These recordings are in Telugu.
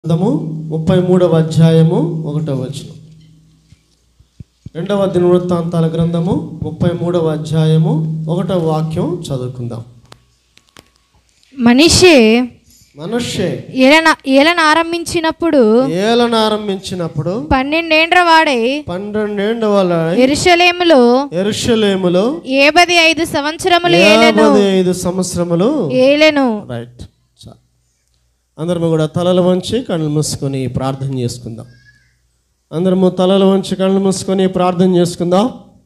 గ్రంథము ముప్పై మూడవ అధ్యాయము ఒకటవ వచనం రెండవ దినవృత్తాంతాల గ్రంథము ముప్పై మూడవ అధ్యాయము ఒకటవ వాక్యం చదువుకుందాం మనిషి మనుష్యే ఏలన ఏలన ఆరంభించినప్పుడు ఏలన ఆరంభించినప్పుడు పన్నెండేండ్ర వాడై పన్నెండేండు వాళ్ళ ఎరుషలేములో ఎరుషలేములో ఏబది ఐదు సంవత్సరములు ఏలెను యాభై ఐదు సంవత్సరములు ఏలెను రైట్ చాలు అందరము కూడా తలలు వంచి కళ్ళు మూసుకొని ప్రార్థన చేసుకుందాం అందరము తలలు వంచి కళ్ళు మూసుకొని ప్రార్థన చేసుకుందాం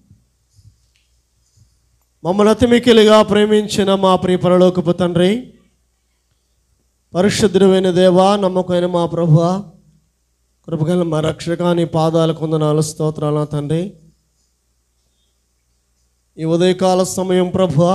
మమ్మల్ని అతిమికిలిగా ప్రేమించిన మా ప్రియ పరలోకపు తండ్రి పరిశుద్ధుడైన దేవా నమ్మకమైన మా ప్రభు కృపగల మా రక్షకాని పాదాల కొందనాలు స్తోత్రాల తండ్రి ఈ ఉదయకాల సమయం ప్రభువా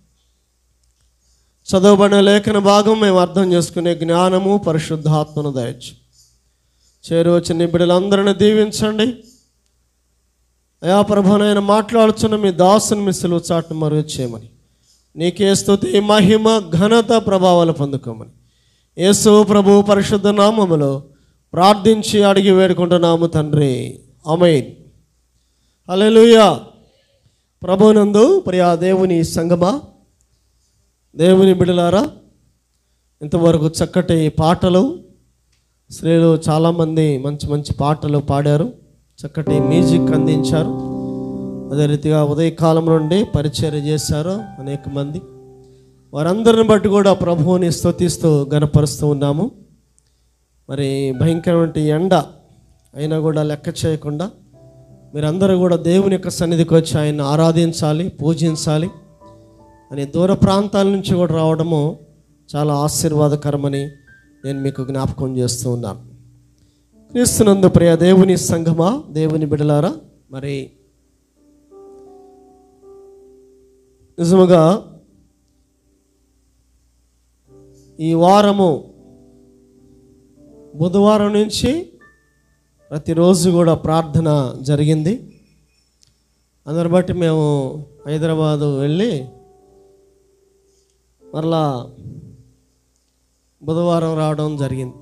చదవబడిన లేఖన భాగం మేము అర్థం చేసుకునే జ్ఞానము పరిశుద్ధాత్మను దయచు చేరువచ్చిన బిడ్డలందరిని దీవించండి అయా ప్రభునైన మాట్లాడుచున్న మీ దాసుని మీ సెలవు చాటును మరుగు చేయమని నీకే స్తుతి మహిమ ఘనత ప్రభావాలు పొందుకోమని యేసు ప్రభు పరిశుద్ధ నామములో ప్రార్థించి అడిగి వేడుకుంటున్నాము తండ్రి అమైన్ హల్లెలూయా ప్రభునందు ప్రియా దేవుని సంగమా దేవుని బిడలారా ఇంతవరకు చక్కటి పాటలు స్త్రీలు చాలామంది మంచి మంచి పాటలు పాడారు చక్కటి మ్యూజిక్ అందించారు అదే రీతిగా ఉదయకాలం నుండి పరిచయం చేశారు అనేక మంది వారందరిని బట్టి కూడా ప్రభువుని స్తుతిస్తూ గనపరుస్తూ ఉన్నాము మరి భయంకరమైన ఎండ అయినా కూడా లెక్క చేయకుండా మీరందరూ కూడా దేవుని యొక్క సన్నిధికి వచ్చి ఆయన ఆరాధించాలి పూజించాలి అని దూర ప్రాంతాల నుంచి కూడా రావడము చాలా ఆశీర్వాదకరమని నేను మీకు జ్ఞాపకం చేస్తూ ఉన్నాను క్రీస్తునందు ప్రియ దేవుని సంఘమా దేవుని బిడలారా మరి నిజముగా ఈ వారము బుధవారం నుంచి ప్రతిరోజు కూడా ప్రార్థన జరిగింది అందరి బట్టి మేము హైదరాబాదు వెళ్ళి మరలా బుధవారం రావడం జరిగింది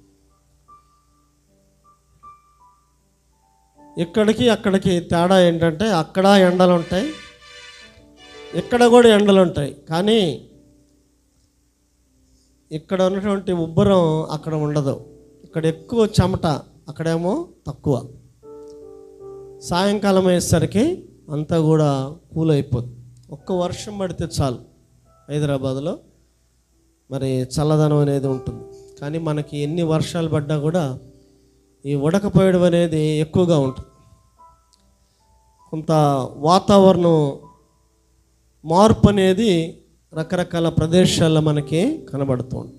ఇక్కడికి అక్కడికి తేడా ఏంటంటే అక్కడ ఎండలు ఉంటాయి ఇక్కడ కూడా ఎండలు ఉంటాయి కానీ ఇక్కడ ఉన్నటువంటి ఉబ్బరం అక్కడ ఉండదు ఇక్కడ ఎక్కువ చెమట అక్కడేమో తక్కువ సాయంకాలం అయ్యేసరికి అంతా కూడా కూల్ అయిపోద్ది ఒక్క వర్షం పడితే చాలు హైదరాబాద్లో మరి చల్లదనం అనేది ఉంటుంది కానీ మనకి ఎన్ని వర్షాలు పడ్డా కూడా ఈ ఉడకపోయడం అనేది ఎక్కువగా ఉంటుంది కొంత వాతావరణం మార్పు అనేది రకరకాల ప్రదేశాల్లో మనకి కనబడుతుంది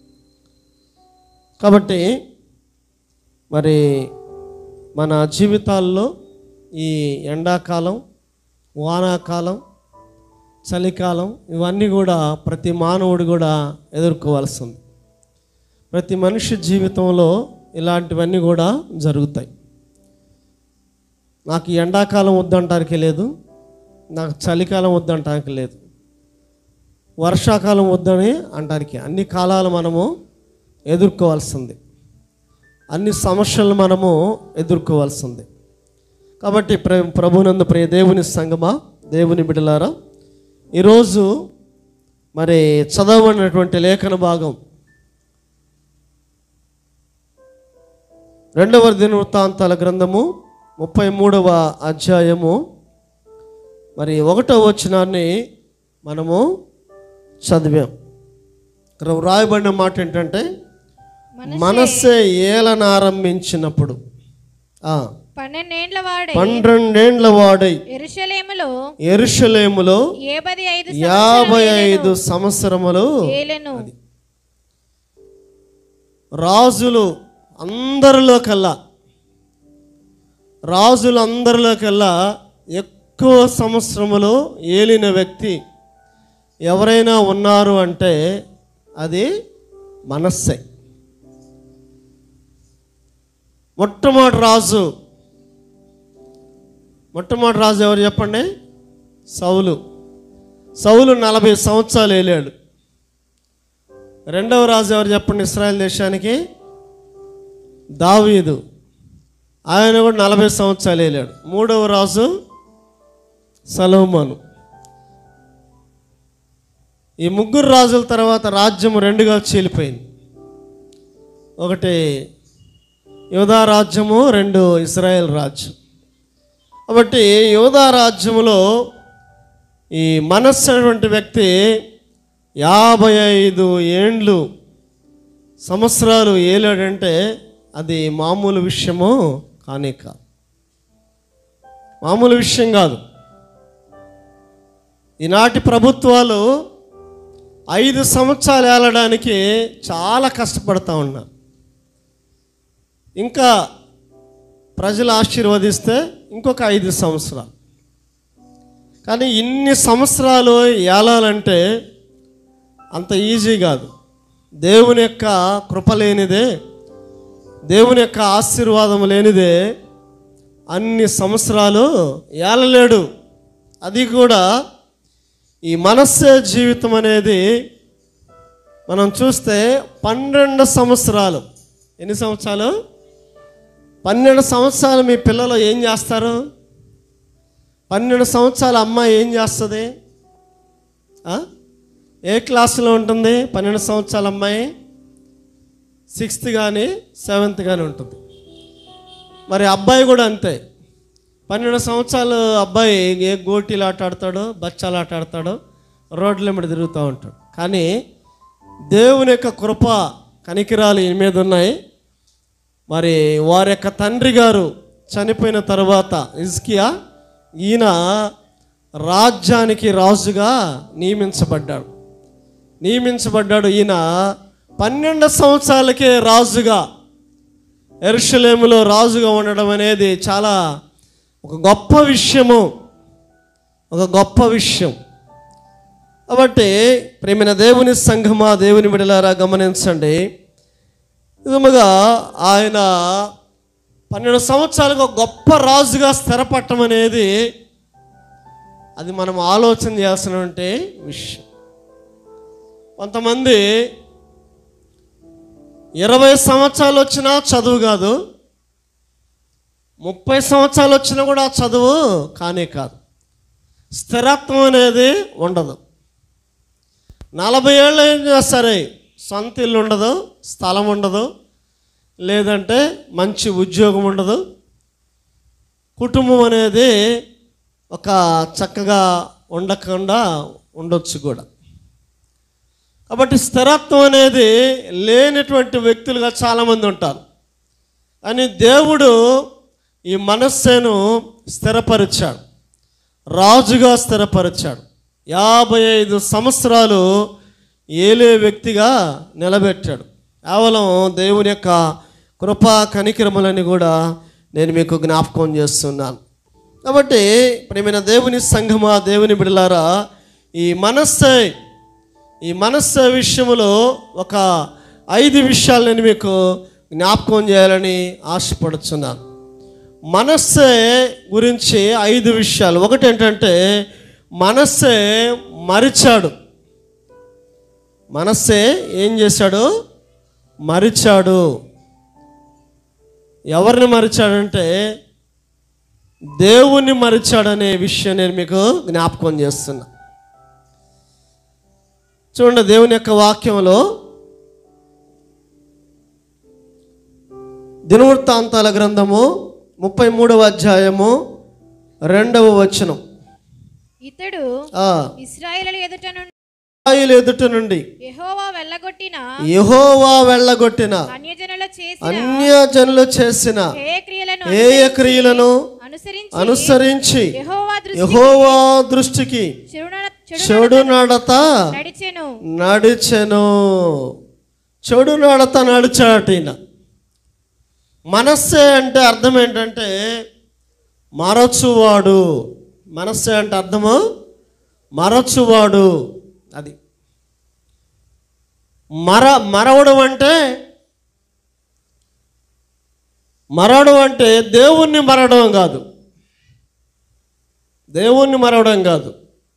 కాబట్టి మరి మన జీవితాల్లో ఈ ఎండాకాలం వానాకాలం చలికాలం ఇవన్నీ కూడా ప్రతి మానవుడు కూడా ఎదుర్కోవాల్సింది ప్రతి మనిషి జీవితంలో ఇలాంటివన్నీ కూడా జరుగుతాయి నాకు ఈ ఎండాకాలం వద్దంటానికి లేదు నాకు చలికాలం వద్దంటానికి లేదు వర్షాకాలం వద్దని అంటానికి అన్ని కాలాలు మనము ఎదుర్కోవాల్సింది అన్ని సమస్యలు మనము ఎదుర్కోవాల్సింది కాబట్టి ప్ర ప్రభునందు ప్రియ దేవుని సంగమా దేవుని బిడలారా ఈరోజు మరి చదవబడినటువంటి లేఖన భాగం రెండవ దినవృత్తాంతాల గ్రంథము ముప్పై మూడవ అధ్యాయము మరి ఒకటో వచనాన్ని మనము చదివాం ఇక్కడ వ్రాయబడిన మాట ఏంటంటే మనస్సే ఏలన ఆరంభించినప్పుడు ఆ, పన్నెండేండ్ల వాడై పన్నెండేండ్ల వాడై ఎరుషలేములో ఎరుషలేములో ఏబది ఐదు యాభై ఐదు సంవత్సరములు ఏలెను రాజులు అందరిలో కల్లా రాజులు అందరిలో కల్లా ఎక్కువ సంవత్సరములు ఏలిన వ్యక్తి ఎవరైనా ఉన్నారు అంటే అది మనస్సే మొట్టమొదటి రాజు మొట్టమొదటి రాజు ఎవరు చెప్పండి సౌలు సౌలు నలభై సంవత్సరాలు ఏలాడు రెండవ రాజు ఎవరు చెప్పండి ఇస్రాయల్ దేశానికి దావీదు ఆయన కూడా నలభై సంవత్సరాలు వెళ్ళాడు మూడవ రాజు సలోమాను ఈ ముగ్గురు రాజుల తర్వాత రాజ్యం రెండుగా చీలిపోయింది ఒకటి యోధా రాజ్యము రెండు ఇస్రాయేల్ రాజ్యం కాబట్టి యోధా రాజ్యములో ఈ మనస్సు అనేటువంటి వ్యక్తి యాభై ఐదు ఏండ్లు సంవత్సరాలు ఏలాడంటే అది మామూలు విషయము కానే కాదు మామూలు విషయం కాదు ఈనాటి ప్రభుత్వాలు ఐదు సంవత్సరాలు ఏలడానికి చాలా కష్టపడతా ఉన్నారు ఇంకా ప్రజలు ఆశీర్వదిస్తే ఇంకొక ఐదు సంవత్సరాలు కానీ ఇన్ని సంవత్సరాలు ఏలాలంటే అంత ఈజీ కాదు దేవుని యొక్క కృప లేనిదే దేవుని యొక్క ఆశీర్వాదం లేనిదే అన్ని సంవత్సరాలు ఏలలేడు అది కూడా ఈ మనస్సే జీవితం అనేది మనం చూస్తే పన్నెండు సంవత్సరాలు ఎన్ని సంవత్సరాలు పన్నెండు సంవత్సరాలు మీ పిల్లలు ఏం చేస్తారు పన్నెండు సంవత్సరాల అమ్మాయి ఏం చేస్తుంది ఆ? ఏ క్లాసులో ఉంటుంది పన్నెండు సంవత్సరాల అమ్మాయి సిక్స్త్ కానీ సెవెంత్ కానీ ఉంటుంది మరి అబ్బాయి కూడా అంతే పన్నెండు సంవత్సరాలు అబ్బాయి ఏ గోటీలు ఆట ఆడతాడో బచ్చాలు ఆట ఆడతాడో రోడ్ల మీద తిరుగుతూ ఉంటాడు కానీ దేవుని యొక్క కృప కనికిరాలు ఈయన మీద ఉన్నాయి మరి వారి యొక్క తండ్రి గారు చనిపోయిన తర్వాత ఇజ్కియా ఈయన రాజ్యానికి రాజుగా నియమించబడ్డాడు నియమించబడ్డాడు ఈయన పన్నెండు సంవత్సరాలకే రాజుగా ఎరుషలేములో రాజుగా ఉండడం అనేది చాలా ఒక గొప్ప విషయము ఒక గొప్ప విషయం కాబట్టి ప్రేమైన దేవుని సంఘమా దేవుని విడలారా గమనించండి నిజముగా ఆయన పన్నెండు సంవత్సరాలకు ఒక గొప్ప రాజుగా స్థిరపడటం అనేది అది మనం ఆలోచన చేయాల్సినటువంటి విషయం కొంతమంది ఇరవై సంవత్సరాలు వచ్చినా చదువు కాదు ముప్పై సంవత్సరాలు వచ్చినా కూడా ఆ చదువు కానే కాదు స్థిరత్వం అనేది ఉండదు నలభై ఏళ్ళు ఏం చేస్తారు సొంత ఇల్లు ఉండదు స్థలం ఉండదు లేదంటే మంచి ఉద్యోగం ఉండదు కుటుంబం అనేది ఒక చక్కగా ఉండకుండా ఉండొచ్చు కూడా కాబట్టి స్థిరత్వం అనేది లేనటువంటి వ్యక్తులుగా చాలామంది ఉంటారు కానీ దేవుడు ఈ మనస్సును స్థిరపరిచాడు రాజుగా స్థిరపరిచాడు యాభై ఐదు సంవత్సరాలు ఏలే వ్యక్తిగా నిలబెట్టాడు కేవలం దేవుని యొక్క కృపా కనికరములని కూడా నేను మీకు జ్ఞాపకం చేస్తున్నాను కాబట్టి ప్రేమైన దేవుని సంఘమా దేవుని బిడలారా ఈ మనస్సు ఈ మనస్సు విషయంలో ఒక ఐదు విషయాలు నేను మీకు జ్ఞాపకం చేయాలని ఆశపడుతున్నాను మనస్సే గురించి ఐదు విషయాలు ఒకటి ఏంటంటే మనస్సే మరిచాడు మనస్సే ఏం చేశాడు మరిచాడు ఎవరిని మరిచాడంటే దేవుణ్ణి మరిచాడనే విషయం నేను మీకు జ్ఞాపకం చేస్తున్నా చూడండి దేవుని యొక్క వాక్యంలో దినవృత్తాంతాల గ్రంథము ముప్పై మూడవ అధ్యాయము రెండవ వచనం ఇతడు ఆ ఇస్రాయేలు ఎదుట నుండి ఇస్రాయేలు ఎదుట నుండి యెహోవా వెళ్ళగొట్టిన యెహోవా వెళ్ళగొట్టిన అన్యజనుల చేసిన అన్యజనులు చేసిన హేయ క్రియలను ఏ క్రియలను అనుసరించి అనుసరించి యెహోవా దృష్టి యెహోవా దృష్టికి చెడు నడ- చెడు చెడు నడత నడిచెను నడిచెను చెడు నడత నడిచాట ఈయన మనస్సే అంటే అర్థం ఏంటంటే మరచువాడు మనస్సే అంటే అర్థము మరచువాడు అది మర మరవడం అంటే మరవడం అంటే దేవుణ్ణి మరవడం కాదు దేవుణ్ణి మరవడం కాదు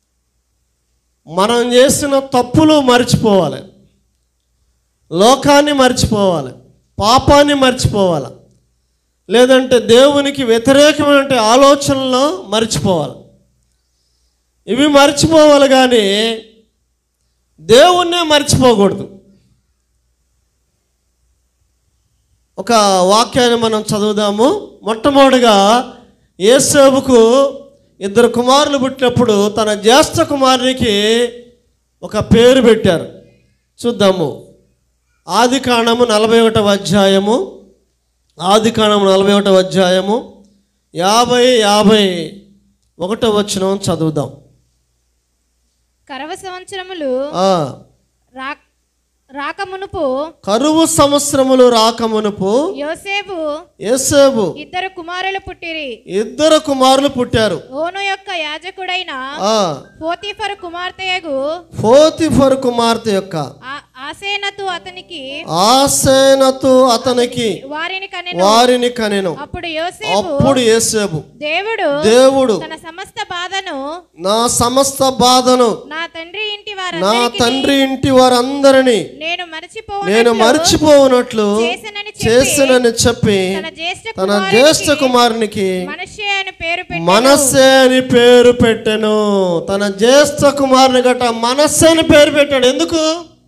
మనం చేసిన తప్పులు మర్చిపోవాలి లోకాన్ని మర్చిపోవాలి పాపాన్ని మర్చిపోవాలి లేదంటే దేవునికి వ్యతిరేకమైన ఆలోచనలను మర్చిపోవాలి ఇవి మర్చిపోవాలి కానీ దేవుణ్ణే మర్చిపోకూడదు ఒక వాక్యాన్ని మనం చదువుదాము మొట్టమొదటిగా ఏసేపుకు ఇద్దరు కుమారులు పుట్టినప్పుడు తన జ్యేష్ఠ కుమారునికి ఒక పేరు పెట్టారు చూద్దాము ఆది కాండము నలభై ఒకటవ అధ్యాయము ఆది కాండము నలభై ఒకటవ అధ్యాయము యాభై యాభై ఒకటో వచనం చదువుదాం కరవ సంవత్సరములు ఆ, రా రాకమునుపు కరువు సంవత్సరములు రాకమునుపు యోసేపు ఏసేపు ఇద్దరు కుమారులు పుట్టిరి ఇద్దరు కుమారులు పుట్టారు ఓను యొక్క యాజకుడైన ఆ పోతీఫరు కుమార్తెయగు పోతిఫర్ కుమార్తె యొక్క ఆ- ఆసేనతు అతనికి ఆసేనతు అతనికి వారిని కనెను వారిని కనెను అప్పుడు యోసేపు అప్పుడు ఏసేపు దేవుడు దేవుడు తన సమస్త బాధను నా సమస్త బాధను నా తండ్రి ఇంటి నా వారందరికీ తండ్రి ఇంటి వారందరినీ నేను మరచిపోవు నేను మర్చిపోవునట్లు చేసినని చెప్పి చేసినని చెప్పి తన జ్యేష్ఠ తన జ్యేష్ఠ కుమారునికి మనుష్య అని పేరు పెట్టి మనస్సే అని పేరు పెట్టెను తన జ్యేష్ఠ కుమారుని గట మనస్సే అని పేరు పెట్టాడు ఎందుకు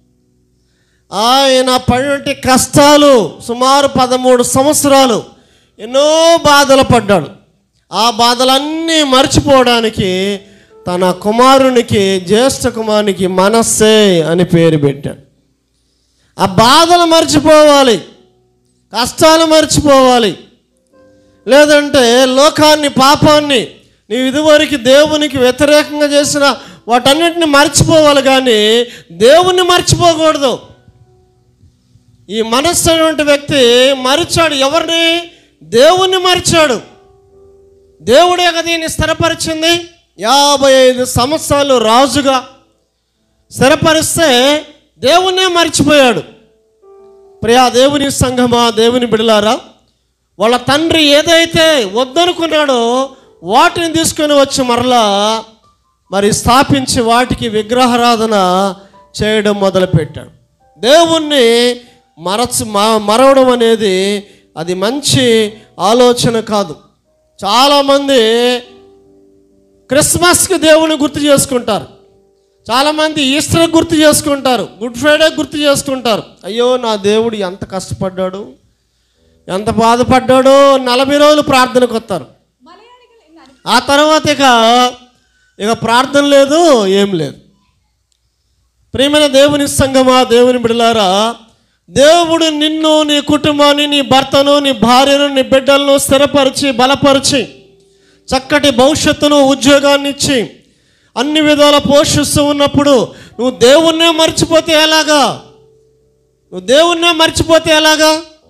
ఆయన పడినటి కష్టాలు సుమారు పదమూడు సంవత్సరాలు ఎన్నో బాధలు పడ్డాడు ఆ బాధలన్నీ మర్చిపోవడానికి తన కుమారునికి జ్యేష్ఠ కుమారునికి మనస్సే అని పేరు పెట్టాడు ఆ బాధలు మర్చిపోవాలి కష్టాలు మర్చిపోవాలి లేదంటే లోకాన్ని పాపాన్ని నీవు ఇదివరకు దేవునికి వ్యతిరేకంగా చేసిన వాటన్నిటిని మర్చిపోవాలి కానీ దేవుణ్ణి మర్చిపోకూడదు ఈ మనస్సు అనేటువంటి వ్యక్తి మరిచాడు ఎవరిని దేవుణ్ణి మరిచాడు దేవుడే కదా దీన్ని స్థిరపరిచింది యాభై ఐదు సంవత్సరాలు రాజుగా స్థిరపరిస్తే దేవుణ్ణే మర్చిపోయాడు ప్రియా దేవుని సంఘమా దేవుని బిడలారా వాళ్ళ తండ్రి ఏదైతే వద్దనుకున్నాడో వాటిని తీసుకొని వచ్చి మరలా మరి స్థాపించి వాటికి విగ్రహారాధన చేయడం మొదలుపెట్టాడు దేవుణ్ణి మరచు మ- మరవడం అనేది అది మంచి ఆలోచన కాదు చాలామంది క్రిస్మస్కి దేవుని గుర్తు చేసుకుంటారు చాలామంది ఈస్టర్ గుర్తు చేసుకుంటారు గుడ్ ఫ్రైడే గుర్తు చేసుకుంటారు అయ్యో నా దేవుడు ఎంత కష్టపడ్డాడు ఎంత బాధపడ్డాడో నలభై రోజులు ప్రార్థనకు వస్తారు ఆ తర్వాత ఇక ఇక ప్రార్థన లేదు ఏం లేదు ప్రియమైన దేవుని సంగమా దేవుని బిడలారా దేవుడు నిన్ను నీ కుటుంబాన్ని నీ భర్తను నీ భార్యను నీ బిడ్డలను స్థిరపరిచి బలపరిచి చక్కటి భవిష్యత్తును ఉద్యోగాన్ని ఇచ్చి అన్ని విధాల పోషిస్తూ ఉన్నప్పుడు నువ్వు దేవుణ్ణే మర్చిపోతే ఎలాగా నువ్వు దేవుణ్ణే మర్చిపోతే ఎలాగా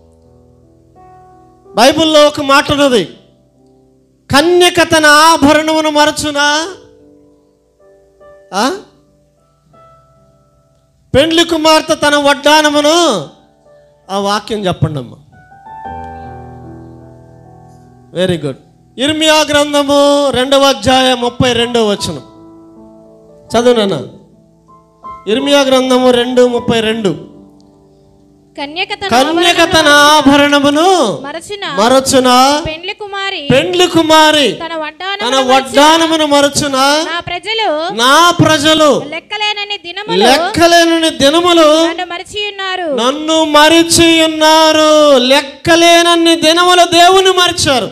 బైబిల్లో ఒక మాట ఉన్నది కన్యక తన ఆభరణమును మరచునా ఆ? పెండ్లి కుమార్తె తన వడ్డానమును ఆ వాక్యం చెప్పండి అమ్మా వెరీ గుడ్ ఇర్మియా గ్రంథము రెండవ అధ్యాయం ముప్పై రెండవ వచనం చదువు నాన్న ఇర్మియా గ్రంథము రెండు ముప్పై రెండు కన్యక తన కన్యక తన ఆభరణమును మరచిన మరచున పెండ్లి కుమారి పెండ్లి కుమారి తన వడ్డాన తన వడ్డానమును మరచున నా ప్రజలు నా ప్రజలు లెక్కలేనని దినములు లెక్కలేని దినములు నన్ను మరిచి ఉన్నారు నన్ను మరిచి ఉన్నారు లెక్కలేనన్ని దినములు దేవుని మరిచారు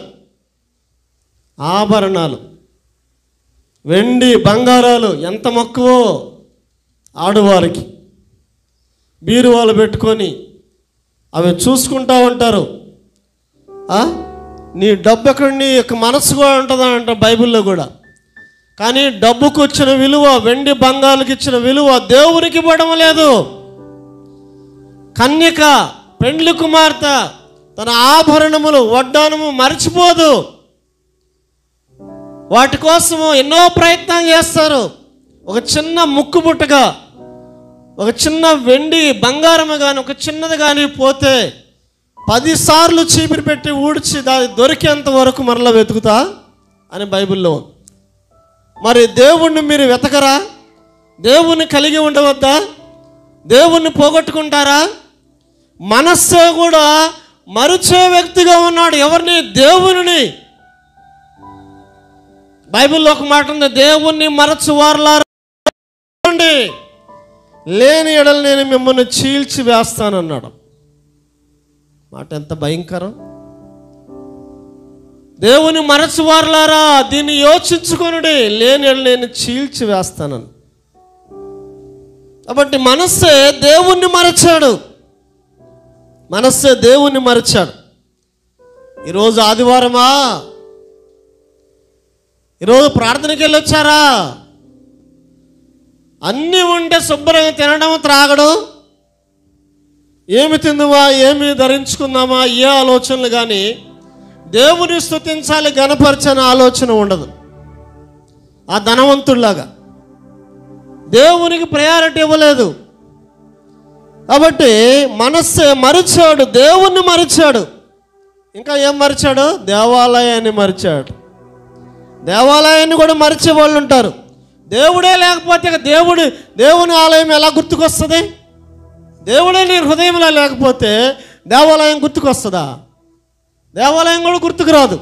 ఆభరణాలు వెండి బంగారాలు ఎంత మక్కువో ఆడవారికి బీరువాలు పెట్టుకొని అవి చూసుకుంటా ఉంటారు ఆ? నీ డబ్బు ఎక్కడ నీ యొక్క మనసు కూడా ఉంటుందా అంట బైబిల్లో కూడా కానీ డబ్బుకు వచ్చిన విలువ వెండి బంగారుకి ఇచ్చిన విలువ దేవునికి ఇవ్వడం లేదు కన్యక పెండ్లి కుమార్తె తన ఆభరణములు వడ్డానము మర్చిపోదు వాటి కోసము ఎన్నో ప్రయత్నం చేస్తారు ఒక చిన్న ముక్కు బుట్టగా ఒక చిన్న వెండి బంగారము కానీ ఒక చిన్నది కానీ పోతే పదిసార్లు చీపిరి పెట్టి ఊడ్చి దాని దొరికేంత వరకు మరలా వెతుకుతా అని బైబిల్లో ఉంది. మరి దేవుణ్ణి మీరు వెతకరా దేవుణ్ణి కలిగి ఉండవద్దా దేవుణ్ణి పోగొట్టుకుంటారా మనస్సే కూడా మరిచే వ్యక్తిగా ఉన్నాడు ఎవరిని దేవుని బైబిల్లో ఒక మాట ఉంది దేవుణ్ణి మరచు వారులారండి లేని ఎడలు నేను మిమ్మల్ని చీల్చి వేస్తానన్నాడు మాట ఎంత భయంకరం దేవుని మరచు వారులారా దీన్ని యోచించుకొనుడి లేని ఎడలు నేను చీల్చి వేస్తానని కాబట్టి మనస్సే దేవుణ్ణి మరచాడు మనస్సే దేవుణ్ణి మరచాడు ఈరోజు ఆదివారమా ఈరోజు ప్రార్థనకి వెళ్ళొచ్చారా అన్నీ ఉంటే శుభ్రంగా తినడం త్రాగడం ఏమి తిందువా ఏమి ధరించుకుందామా ఏ ఆలోచనలు కానీ దేవుని స్తుతించాలి గణపరచని ఆలోచన ఉండదు ఆ ధనవంతుడిలాగా దేవునికి ప్రయారిటీ ఇవ్వలేదు కాబట్టి మనస్సే మరిచాడు దేవుణ్ణి మరిచాడు ఇంకా ఏం మరిచాడు దేవాలయాన్ని మరిచాడు దేవాలయాన్ని కూడా మరిచే వాళ్ళు ఉంటారు దేవుడే లేకపోతే ఇక దేవుడి దేవుని ఆలయం ఎలా గుర్తుకొస్తుంది దేవుడే నీ హృదయంలో లేకపోతే దేవాలయం గుర్తుకొస్తుందా దేవాలయం కూడా గుర్తుకు రాదు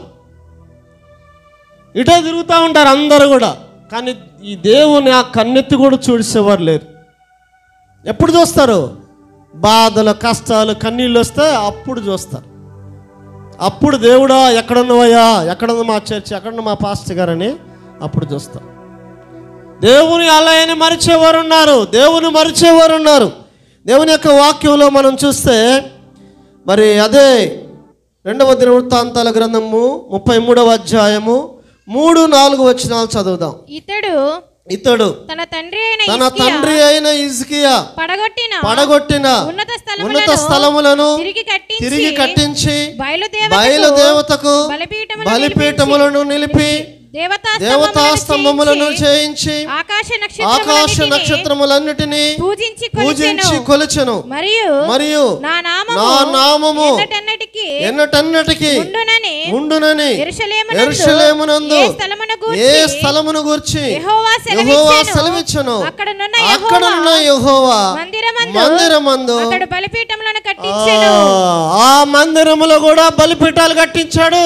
ఇటే తిరుగుతూ ఉంటారు అందరూ కూడా కానీ ఈ దేవుని ఆ కన్నెత్తి కూడా చూసేవారు లేరు ఎప్పుడు చూస్తారు బాధలు కష్టాలు కన్నీళ్ళు వస్తే అప్పుడు చూస్తారు అప్పుడు దేవుడా ఎక్కడున్నవయ్యా ఎక్కడుంది మా చర్చ్ ఎక్కడున్న మా పాస్టర్ గారని అప్పుడు చూస్తాం దేవుని ఆలయాన్ని మరిచేవారు ఉన్నారు దేవుని మరిచేవారు ఉన్నారు దేవుని యొక్క వాక్యంలో మనం చూస్తే మరి అదే రెండవ దినవృత్తాంతాల గ్రంథము ముప్పై మూడవ అధ్యాయము మూడు నాలుగు వచనాలు చదువుదాం ఇతడు ఇతడు తన తండ్రి అయిన తన హిజ్కియా తండ్రి అయిన ఇజ్కియా పడగొట్టిన పడగొట్టిన ఉన్నత ఉన్నత స్థలములను స్థలములను తిరిగి కట్టించి తిరిగి కట్టించి బయలుదేవతకు బయలుదేవతకు బలిపీఠములు బలిపీఠములను నిలిపి దేవతా దేవతా స్తంభములను స్తంభములను చేయించి ఆకాశ ఆకాశ నక్షత్రములన్నిటిని నక్షత్రములన్నిటినీ పూజించి పూజించి కొలిచెను కొలిచెను మరియు మరియు నా నామము నా నామము ఎన్నటెన్నటికి ఎన్నటన్నటికి ఉండునని ఉండునని యెరూషలేమునందు ఎరుషలేమునందు ఏ స్థలమును గూర్చి ఏ స్థలమును గూర్చి యెహోవా యెహోవా సెలవిచ్చెను. సెలవిచ్చెను అక్కడనున్న అక్కడున్న యెహోవా యెహోవా మందిరమందు మందిరమందు అతడు బలిపీఠములను ఆ, కట్టించెను ఆ మందిరములో కూడా బలిపీఠాలు కట్టించాడు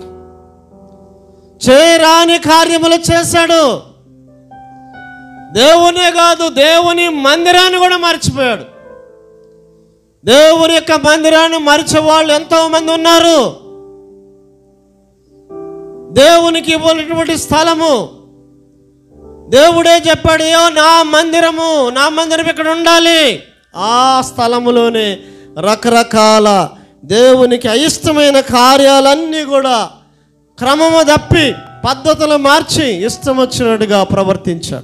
చేయరాని కార్యములు చేశాడు దేవునే కాదు దేవుని మందిరాన్ని కూడా మర్చిపోయాడు దేవుని యొక్క మందిరాన్ని మరిచే వాళ్ళు ఎంతో మంది ఉన్నారు దేవునికి ఇవ్వనటువంటి స్థలము దేవుడే చెప్పాడు "ఏయో నా మందిరము నా మందిరం ఇక్కడ ఉండాలి ఆ స్థలములోనే రకరకాల దేవునికి అయిష్టమైన కార్యాలన్నీ కూడా క్రమము తప్పి పద్ధతులు మార్చి ఇష్టం వచ్చినట్టుగా ప్రవర్తించాడు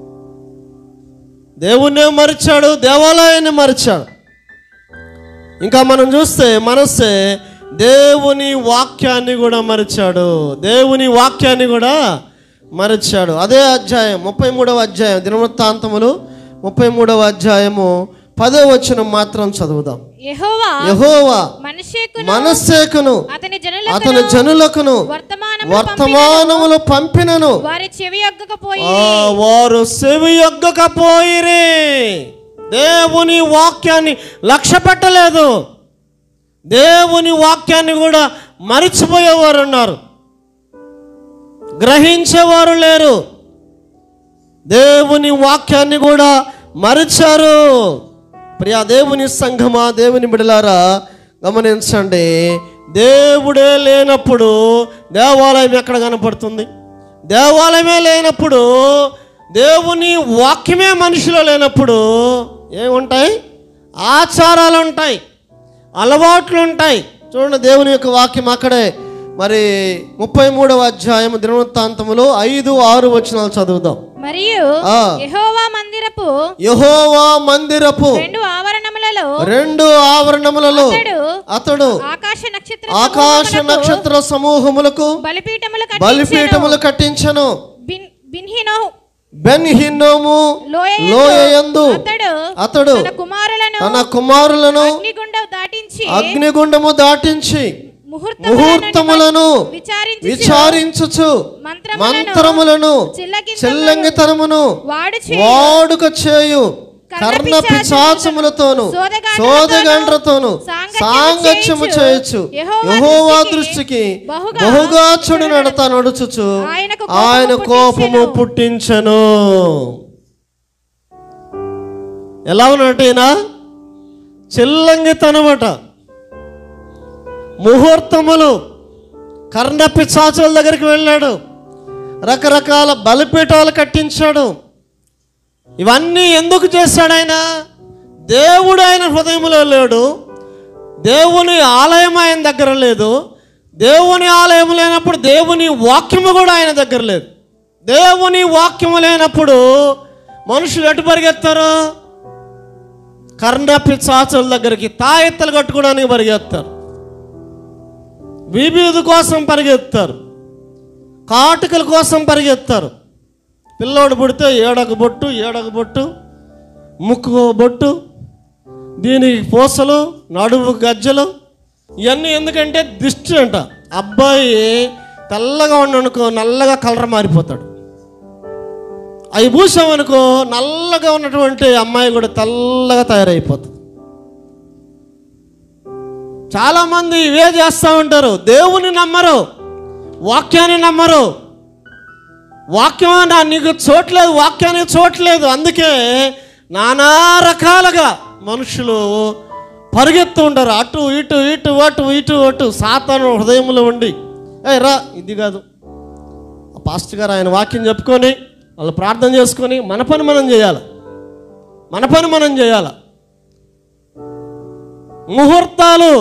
దేవుణ్ణే మరిచాడు దేవాలయాన్ని మరిచాడు ఇంకా మనం చూస్తే మనసే దేవుని వాక్యాన్ని కూడా మరిచాడు దేవుని వాక్యాన్ని కూడా మరిచాడు అదే అధ్యాయం ముప్పై మూడవ అధ్యాయం దినవృత్తాంతములు ముప్పై మూడవ అధ్యాయము పదో వచనం మాత్రం చదువుదాం యెహోవా యహోవా మనుష్యకును మనస్సేకును అతని అతని జనులకు జనులకును వర్తమానము వర్తమానములు పంపినను వారి చెవి యొగ్గకపోయి ఆ వారు సెవి యొగ్గకపోయిరి దేవుని వాక్యాన్ని లక్ష్య పెట్టలేదు దేవుని వాక్యాన్ని కూడా మరిచిపోయేవారు ఉన్నారు గ్రహించేవారు లేరు దేవుని వాక్యాన్ని కూడా మరిచారు ప్రియా దేవుని సంఘమా దేవుని బిడలారా గమనించండి దేవుడే లేనప్పుడు దేవాలయం ఎక్కడ కనపడుతుంది దేవాలయమే లేనప్పుడు దేవుని వాక్యమే మనిషిలో లేనప్పుడు ఏముంటాయి ఆచారాలు ఉంటాయి అలవాట్లు ఉంటాయి చూడండి దేవుని యొక్క వాక్యం అక్కడే మరి ముప్పై మూడవ అధ్యాయం దినవృత్తాంతములో ఐదు ఆరు వచనాలు చదువుదాం మరియు ఆ. యెహోవా మందిరపు యహోవా మందిరపు రెండు ఆవరణములలో రెండు ఆవరణములలో అతడు అతడు ఆకాశ నక్షత్ర ఆకాశ సమూహమునకు నక్షత్ర సమూహములకు బలిపీఠములు బలిపీఠములు కట్టించను బిన్హినో బెన్ హిన్నోము లోయ లోయయందు అతడు అతడు తన కుమారులను తన కుమారులను అగ్నిగుండం దాటించి అగ్నిగుండము దాటించి ముహూర్తములను ముహూర్తములను విచారించి విచారించుచు మంత్రములను మంత్రములను చిల్లగించు చెల్లంగితనమును వాడు వాడుక చేయు కర్ణ పిశాచములతోను సోదగండ్రతోను సాంగత్యము చేయొచ్చు యహోవా దృష్టికి బహుగా చెడు నడత నడుచుచు ఆయన కోపము పుట్టించను ఎలా ఉన్నట్టు ఈయన చిల్లంగితనమట ముహూర్తములు కర్ణ పిశాచుల దగ్గరికి వెళ్ళాడు రకరకాల బలిపీఠాలు కట్టించాడు ఇవన్నీ ఎందుకు చేశాడు ఆయన దేవుడు ఆయన హృదయంలో లేడు దేవుని ఆలయం ఆయన దగ్గర లేదు దేవుని ఆలయం లేనప్పుడు దేవుని వాక్యము కూడా ఆయన దగ్గర లేదు దేవుని వాక్యము లేనప్పుడు మనుషులు ఎటు పరిగెత్తారు కర్ణ పిశాచుల దగ్గరికి తాయెత్తలు కట్టుకోవడానికి పరిగెత్తారు విభూది కోసం పరిగెత్తారు కాటుకల కోసం పరిగెత్తారు పిల్లోడు పుడితే ఏడొక బొట్టు ఏడొక బొట్టు ముక్కు బొట్టు దీనికి పూసలు నడుము గజ్జలు ఇవన్నీ ఎందుకంటే దిష్టి అంట అబ్బాయి తెల్లగా ఉండనుకో నల్లగా కలర్ మారిపోతాడు అవి పూసామనుకో నల్లగా ఉన్నటువంటి అమ్మాయి కూడా తెల్లగా తయారైపోతుంది చాలామంది ఇవే చేస్తూ ఉంటారు దేవుని నమ్మరు వాక్యాన్ని నమ్మరు వాక్యం నా నీకు చోట్లేదు వాక్యానికి చోట్లేదు అందుకే నానా రకాలుగా మనుషులు పరిగెత్తు ఉంటారు అటు ఇటు ఇటు అటు ఇటు అటు సాతాను హృదయంలో ఉండి ఏ రా ఇది కాదు ఆ పాస్టర్ గారు ఆయన వాక్యం చెప్పుకొని వాళ్ళు ప్రార్థన చేసుకొని మన పని మనం చేయాలి మన పని మనం చేయాలి ముహూర్తాలు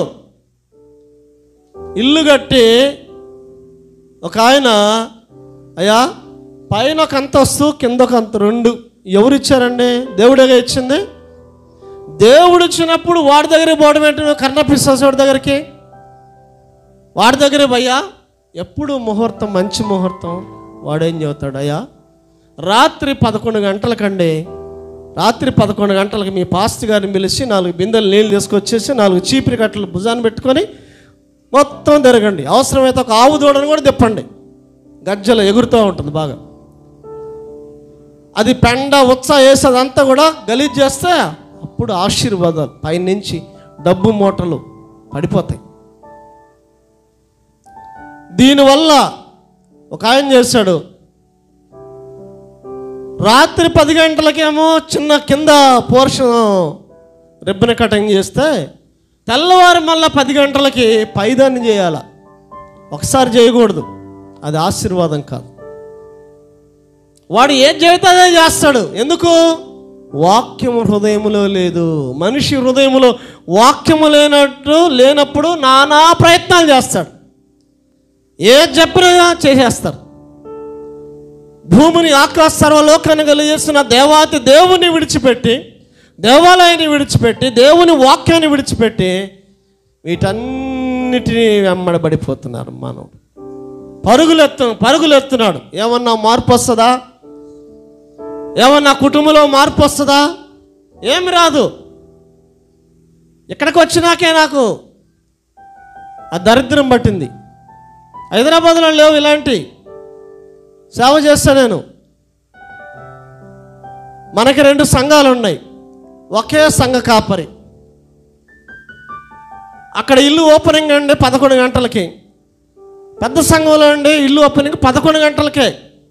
ఇల్లు కట్టి ఒక ఆయన అయ్యా పైన ఒక అంతస్తు కింద ఒక అంత రెండు ఎవరు ఇచ్చారండి దేవుడిగా ఇచ్చింది దేవుడు ఇచ్చినప్పుడు వాడి దగ్గరికి పోవడం ఏంటి కర్ణపిస్తాడు దగ్గరికి వాడి దగ్గర భయ్యా ఎప్పుడు ముహూర్తం మంచి ముహూర్తం వాడేం చెబుతాడు అయ్యా రాత్రి పదకొండు గంటలకండి రాత్రి పదకొండు గంటలకు మీ పాస్ట్ గారిని పిలిచి నాలుగు బిందెలు నీళ్ళు తీసుకొచ్చేసి నాలుగు చీపిరి కట్టలు భుజాన్ని పెట్టుకొని మొత్తం తిరగండి అవసరమైతే ఒక ఆవు దూడను కూడా తిప్పండి గజ్జలు ఎగురుతూ ఉంటుంది బాగా అది పెండ ఉత్స వేసేదంతా కూడా గలీజ్ చేస్తే అప్పుడు ఆశీర్వాదాలు పైనుంచి డబ్బు మూటలు పడిపోతాయి దీనివల్ల ఒక ఆయన చేశాడు రాత్రి పది గంటలకేమో చిన్న కింద పోర్షన్ రిబ్బన్ కటింగ్ చేస్తే తెల్లవారు మళ్ళీ పది గంటలకి పైదాన్ని చేయాల ఒకసారి చేయకూడదు అది ఆశీర్వాదం కాదు వాడు ఏం చేస్తే అదే చేస్తాడు ఎందుకు వాక్యము హృదయములో లేదు మనిషి హృదయములో వాక్యము లేనట్టు లేనప్పుడు నానా ప్రయత్నాలు చేస్తాడు ఏది చెప్పినా చేసేస్తారు భూమిని ఆకాశ సర్వలోకాన్ని కలిగేస్తున్న దేవాతి దేవుని విడిచిపెట్టి దేవాలయాన్ని విడిచిపెట్టి దేవుని వాక్యాన్ని విడిచిపెట్టి వీటన్నిటినీ వెంబడబడిపోతున్నారు మానవుడు పరుగులెత్తు పరుగులెత్తున్నాడు ఏమన్నా మార్పు వస్తుందా ఏమన్నా కుటుంబంలో మార్పు వస్తుందా ఏమి రాదు ఇక్కడికి వచ్చినాకే నాకు ఆ దరిద్రం పట్టింది హైదరాబాద్లో లేవు ఇలాంటి సేవ చేస్తా నేను మనకి రెండు సంఘాలు ఉన్నాయి ఒకే సంఘ కాపరి అక్కడ ఇల్లు ఓపెనింగ్ అండి పదకొండు గంటలకి పెద్ద సంఘంలో అండి ఇల్లు ఓపెనింగ్ పదకొండు గంటలకే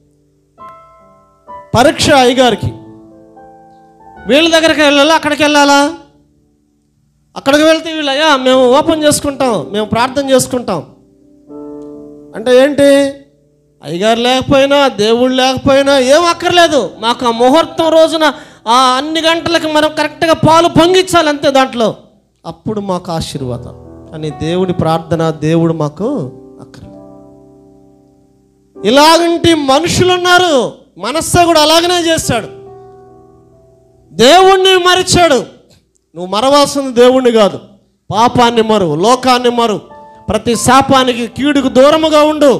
పరీక్ష అయ్యగారికి వీళ్ళ దగ్గరికి వెళ్ళాలా అక్కడికి వెళ్ళాలా అక్కడికి వెళ్తే వీళ్ళు అయ్యా మేము ఓపెన్ చేసుకుంటాం మేము ప్రార్థన చేసుకుంటాం అంటే ఏంటి అయ్యగారు లేకపోయినా దేవుడు లేకపోయినా ఏం అక్కర్లేదు మాకు ఆ ముహూర్తం రోజున ఆ అన్ని గంటలకు మనం కరెక్ట్గా పాలు పొంగించాలి అంతే దాంట్లో అప్పుడు మాకు ఆశీర్వాదం అని దేవుడి ప్రార్థన దేవుడు మాకు అక్కర్లేదు ఇలాగంటి మనుషులు ఉన్నారు మనస్సే కూడా అలాగనే చేశాడు దేవుణ్ణి మరిచాడు నువ్వు మరవాల్సింది దేవుణ్ణి కాదు పాపాన్ని మరు లోకాన్ని మరు ప్రతి శాపానికి కీడుకు దూరముగా ఉండు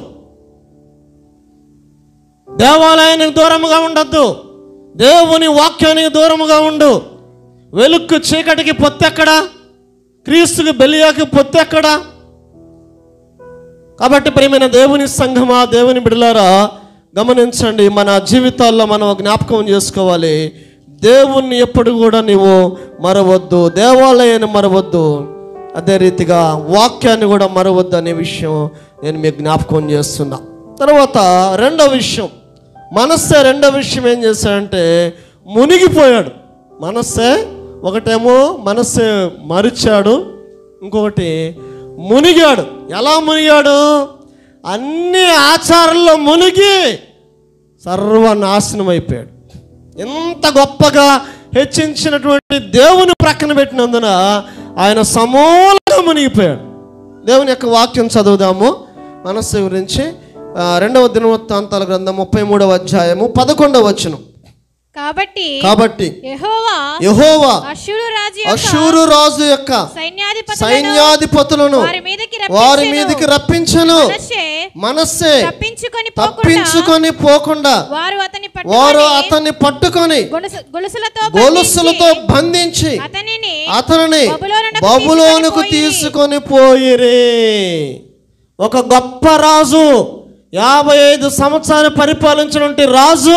దేవాలయానికి దూరముగా ఉండద్దు దేవుని వాక్యానికి దూరముగా ఉండు వెలుక్కు చీకటికి పొత్తెక్కడా క్రీస్తుకి బెలియాకి పొత్తెక్కడా కాబట్టి ప్రియమైన దేవుని సంఘమా దేవుని బిడలారా గమనించండి మన జీవితాల్లో మనం జ్ఞాపకం చేసుకోవాలి దేవుణ్ణి ఎప్పుడు కూడా నీవు మరవద్దు దేవాలయాన్ని మరవద్దు అదే రీతిగా వాక్యాన్ని కూడా మరవద్దు అనే విషయం నేను మీకు జ్ఞాపకం చేస్తున్నా తర్వాత రెండో విషయం మనస్సే రెండో విషయం ఏం చేశాడంటే మునిగిపోయాడు మనస్సే ఒకటేమో మనస్సే మరిచాడు ఇంకొకటి మునిగాడు ఎలా మునిగాడు అన్ని ఆచారాల్లో మునిగి సర్వనాశనం అయిపోయాడు ఎంత గొప్పగా హెచ్చించినటువంటి దేవుని ప్రక్కన పెట్టినందున ఆయన సమూలంగా మునిగిపోయాడు దేవుని యొక్క వాక్యం చదువుదాము మనస్సు గురించి ఆ, రెండవ దినవృత్తాంతాల గ్రంథం ముప్పై మూడవ అధ్యాయము పదకొండవ వచనం కాబట్టి కాబట్టి యెహోవా యహోవా అశ్షూరు రాజు యొక్క అశూరు రాజు యొక్క సైన్యాధిపతులను సైన్యాధిపతులను వారి మీదకి వారి రప్పించెను. మీదకి రప్పించను మనష్షే మనస్సే తప్పించుకొని పోకుండా తప్పించుకొని పోకుండా వారు అతని వారు పట్టుకొని అతన్ని పట్టుకొని గొలుసు- గొలుసులతో గొలుసులతో బంధించి బంధించి అతనిని అతనిని బబులోనునకు బబులోనుకు తీసుకొని పోయిరే ఒక గొప్ప రాజు యాభై ఐదు సంవత్సరాలు పరిపాలించినటువంటి రాజు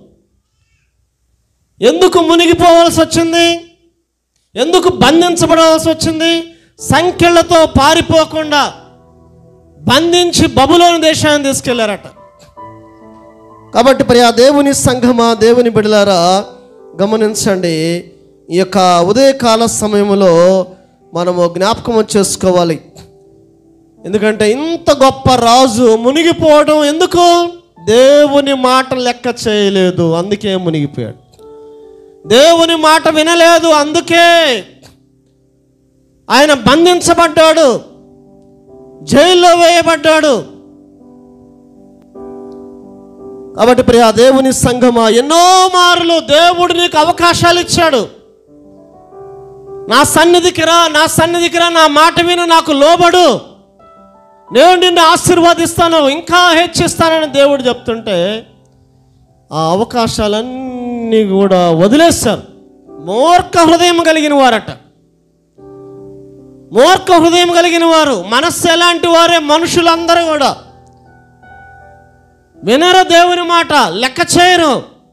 ఎందుకు మునిగిపోవాల్సి వచ్చింది ఎందుకు బంధించబడాల్సి వచ్చింది సంఖ్యలతో పారిపోకుండా బంధించి బబులోని దేశాన్ని తీసుకెళ్లారట కాబట్టి మరి ఆ దేవుని సంఘమా దేవుని బిడలారా గమనించండి ఈ యొక్క ఉదయకాల సమయంలో మనము జ్ఞాపకం చేసుకోవాలి ఎందుకంటే ఇంత గొప్ప రాజు మునిగిపోవడం ఎందుకు దేవుని మాట లెక్క చేయలేదు అందుకే మునిగిపోయాడు దేవుని మాట వినలేదు అందుకే ఆయన బంధించబడ్డాడు జైల్లో వేయబడ్డాడు కాబట్టి ప్రియా దేవుని సంఘమా ఎన్నో మార్లు దేవుడు నీకు అవకాశాలు ఇచ్చాడు నా సన్నిధికి రా నా సన్నిధికి రా నా మాట విను నాకు లోబడు నేను నిన్ను ఆశీర్వదిస్తాను ఇంకా హెచ్చిస్తానని దేవుడు చెప్తుంటే ఆ అవకాశాలన్నీ కూడా వదిలేశారు మూర్ఖ హృదయం కలిగిన వారట మూర్ఖ హృదయం కలిగిన వారు మనస్సు ఎలాంటి వారే మనుషులందరూ కూడా వినరు దేవుని మాట లెక్క చేయరు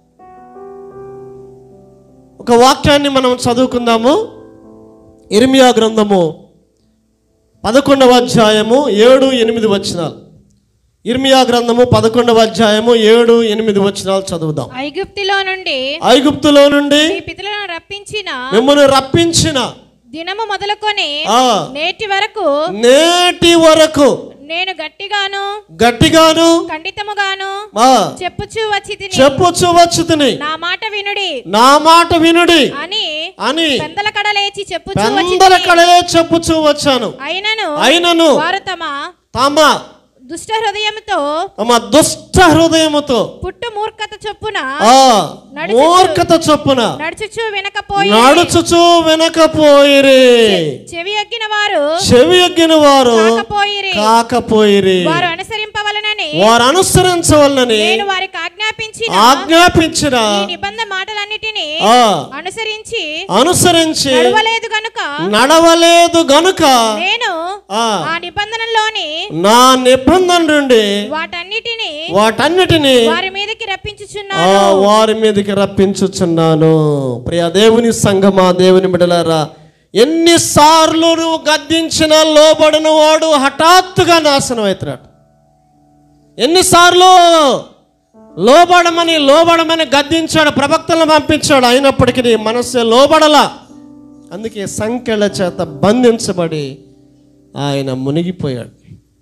ఒక వాక్యాన్ని మనం చదువుకుందాము ఇర్మియా గ్రంథము పదకొండవ అధ్యాయము ఏడు ఎనిమిది వచనాలు ఇర్మియా గ్రంథము పదకొండవ అధ్యాయము ఏడు ఎనిమిది వచనాలు చదువుదాం ఐగుప్తులో నుండి ఐగుప్తులో నుండి మీ పితలను రప్పించిన మిమ్మల్ని రప్పించిన దినము మొదలుకొని ఆ నేటి వరకు నేటి వరకు నేను గట్టిగాను గట్టిగాను ఖండితముగాను ఆ చెప్పుచూ వచ్చి తిని చెప్పుచు వచ్చుతుని నా మాట వినుడి నా మాట వినుడి అని అని పెందల కడలేచి చెప్పుచూ వచ్చి పెందల కడలే చెప్పుచూ వచ్చాను అయినను అయినను వారు తమ తమ దుష్ట హృదయముతో తమ దుష్ట హృదయముతో పుట్టు మూర్ఖత చొప్పున ఆ నడుచుచు- మూర్ఖత చొప్పున నడుచుచూ వినకపోయి నడుచుచు వెనకపోయిరి చెవి ఎగ్గిన వారు చెవి ఎగ్గిన వారు కాకపోయిరి కాకపోయిరి వారు అనుసరింపవలనని వారు అనుసరించవలనని నేను వారికి ఆజ్ఞాపించిన ఆజ్ఞాపించిన ఈ నిబంధ మాటలన్నిటినీ ఆ అనుసరించి అనుసరించి నడవలేదు గనుక నడవలేదు గనుక నేను ఆ ఆ నిబంధనలోని నా నిబంధన నుండి వాటన్నిటిని వాటన్నిటిని వారి మీదకి రప్పించుచున్నా ఆ వారి మీదకి రప్పించుచున్నాను ప్రియ దేవుని సంఘమా దేవుని బిడలారా ఎన్నిసార్లు నువ్వు గద్దించిన లోబడిన వాడు హఠాత్తుగా నాశనం అవుతున్నాడు ఎన్నిసార్లు లోబడమని లోబడమని గద్దించాడు ప్రవక్తలను పంపించాడు అయినప్పటికీ నీ మనస్సు లోబడలా అందుకే సంఖ్యల చేత బంధించబడి ఆయన మునిగిపోయాడు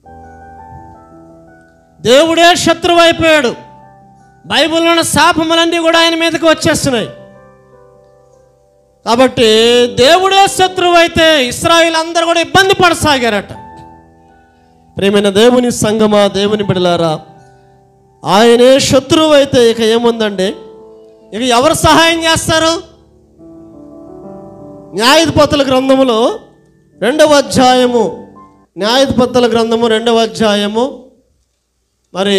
దేవుడే శత్రువు అయిపోయాడు బైబిల్లో ఉన్న శాపములన్నీ కూడా ఆయన మీదకి వచ్చేస్తున్నాయి కాబట్టి దేవుడే శత్రువు అయితే ఇస్రాయిల్ అందరూ కూడా ఇబ్బంది పడసాగారట ప్రేమైన దేవుని సంగమా దేవుని బిడలారా ఆయనే శత్రువు అయితే ఇక ఏముందండి ఇక ఎవరు సహాయం చేస్తారు న్యాయాధిపతుల గ్రంథములో రెండవ అధ్యాయము న్యాయాధిపతుల గ్రంథము రెండవ అధ్యాయము మరి